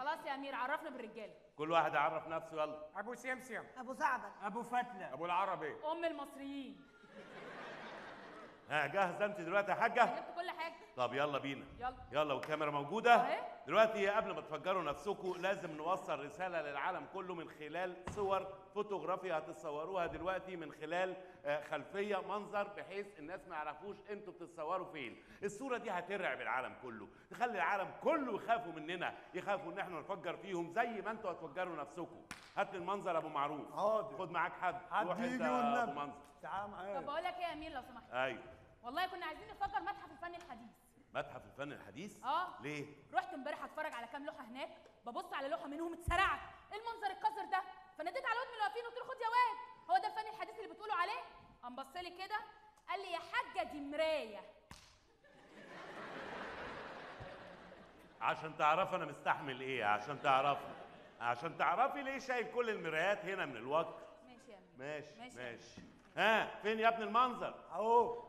خلاص يا امير عرفنا بالرجاله كل واحد يعرف نفسه يلا ابو سمسم ابو زعبل ابو فتله ابو العربي ام المصريين ها جاهزه انت دلوقتي يا حاجه جبت كل حاجه طب يلا بينا يلا. يلا والكاميرا موجوده أهي. دلوقتي قبل ما تفجروا نفسكم لازم نوصل رساله للعالم كله من خلال صور فوتوغرافيا هتتصوروها دلوقتي من خلال آه، خلفيه منظر بحيث الناس ما يعرفوش انتوا بتتصوروا فين الصوره دي هترعب العالم كله تخلي العالم كله يخافوا مننا يخافوا ان احنا نفجر فيهم زي ما انتوا هتفجروا نفسكم هات لي المنظر ابو معروف حاضر. خد معاك حد حد روح يجي انت ابو والنبي منظر تعال طب معايا بقول لك ايه يا امير لو سمحت ايوه والله كنا عايزين نفجر متحف الفن الحديث متحف الفن الحديث اه ليه رحت امبارح اتفرج على كام لوحه هناك ببص على لوحه منهم اتسرعت ايه المنظر القذر ده فناديت على الواد من اللي واقفين قلت له خد يا واد هو ده الفن الحديث اللي بتقولوا عليه قام بص لي كده قال لي يا حاجه دي مرايه عشان تعرف انا مستحمل ايه عشان تعرفي عشان تعرفي ليه شايل كل المرايات هنا من الوقت ماشي يا امير ماشي ماشي. ماشي ها فين يا ابن المنظر اهو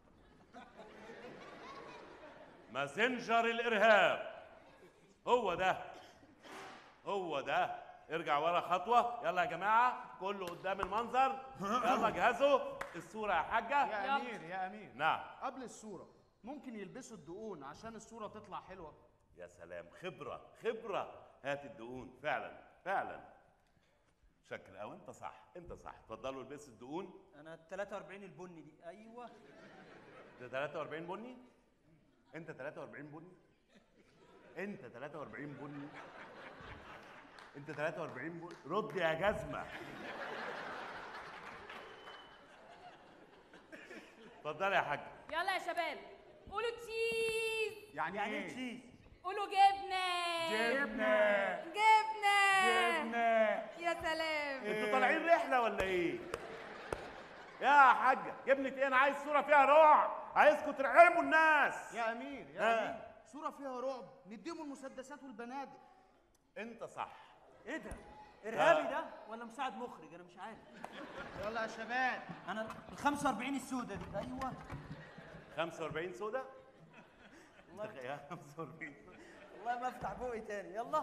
ماسنجر الارهاب هو ده هو ده ارجع ورا خطوه يلا يا جماعه كله قدام المنظر يلا جهزوا الصوره يا حاجه يا يلا. امير يا امير نعم قبل الصوره ممكن يلبسوا الدقون عشان الصوره تطلع حلوه يا سلام خبره خبره هات الدقون فعلا فعلا شكر قوي انت صح انت صح اتفضلوا البسوا الدقون انا 43 البني دي ايوه ده 43 بني انت 43 بني انت 43 بني انت 43 بني رد يا جزمه اتفضلي يا حاج يلا يا شباب قولوا تشيز يعني, يعني ايه تشيز قولوا جبنه جبنه جبنه جبنه يا سلام انتوا طالعين رحله ولا ايه يا حاجه جبنه ايه انا عايز صوره فيها رعب عايزكم ترعبوا الناس يا امير يا ها. امير صوره فيها رعب نديهم المسدسات والبنادق انت صح ايه ده ارهابي ده ولا مساعد مخرج انا مش عارف يلا يا شباب انا ال 45 السوداء دي ايوه 45 سودا انت يا 45 والله ما افتح بوقي تاني يلا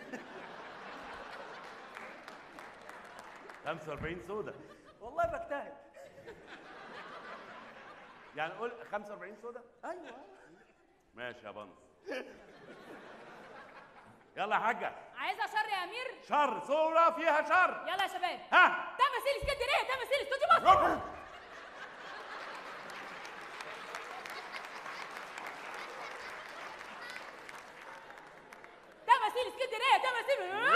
45 سودا والله بجتهد يعني قول 45 سودا ايوه ماشي يا بنص يلا يا حاجه عايزه شر يا امير شر صوره فيها شر يلا يا شباب ها تمثيل اسكندريه تمثيل استوديو مصر تمثيل اسكندريه تمثيل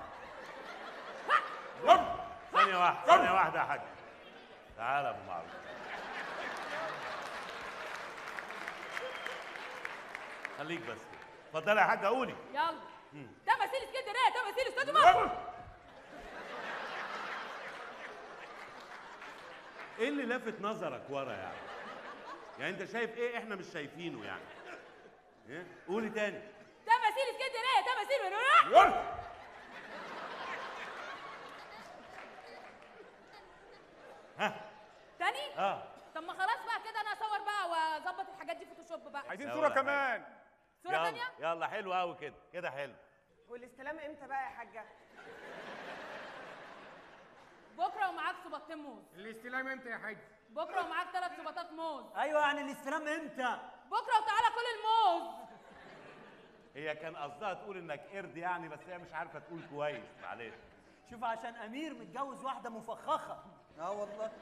ثانيه واحده ثانيه واحده يا حاجه تعالى يا ابو معروف خليك بس كده. اتفضلي يا حاجه قولي يلا تمثيل اسكندريه تمثيل استوديو مصر ايه اللي لافت نظرك ورا يعني يعني انت شايف ايه احنا مش شايفينه يعني ايه قولي تاني تمثيل اسكندريه تمثيل ها تاني اه طب ما خلاص بقى كده انا اصور بقى واظبط الحاجات دي فوتوشوب بقى عايزين لا صوره ولا حاجة. كمان صوره يلا تانيه يلا حلو قوي كده كده حلو والاستلام امتى بقى يا حاجه بكره ومعاك صباطين موز الاستلام امتى يا حاج بكره ومعاك ثلاث صباطات موز ايوه يعني الاستلام امتى بكره وتعالى كل الموز هي كان قصدها تقول انك قرد يعني بس هي مش عارفه تقول كويس معلش شوف عشان امير متجوز واحده مفخخه اه والله